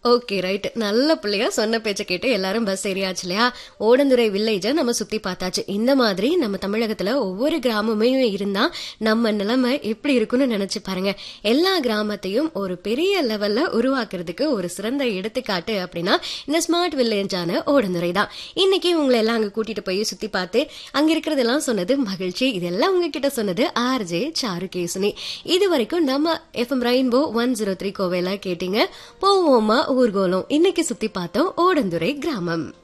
okay right நல்ல பிள்ளையா சொன்ன பேச்ச கேட்டு எல்லாரும் பஸ் ஏறியாச்சு இல்லையா ஓடந்துறை வில்லேஜ நம்ம சுத்தி பார்த்தாச்சு இந்த மாதிரி நம்ம தமிழகத்துல ஒவ்வொரு கிராமமே இருந்தா நம்ம நிலைமை எப்படி இருக்கும்னு நினைச்சு பாருங்க எல்லா கிராமத்தையும் ஒரு பெரிய லெவல்ல உருவாக்குறதுக்கு ஒரு சிறந்த எடுத்துக்காட்டு அப்படின்னா இந்த ஸ்மார்ட் வில்லேஜான ஓடந்துறை தான் இன்னைக்கு உங்களை எல்லாம் அங்க கூட்டிட்டு போய் சுத்தி பார்த்து அங்க இருக்கிறதெல்லாம் சொன்னது மகிழ்ச்சி இதெல்லாம் உங்ககிட்ட சொன்னது ஆர்ஜே சாருகேசுனி இது வரைக்கும் நம்ம FM Rainbow one zero three கோவையில கேட்டீங்க போவோமா ஊர்கோலம் இன்னைக்கு சுத்தி பார்த்தோம் ஓடந்துறை கிராமம்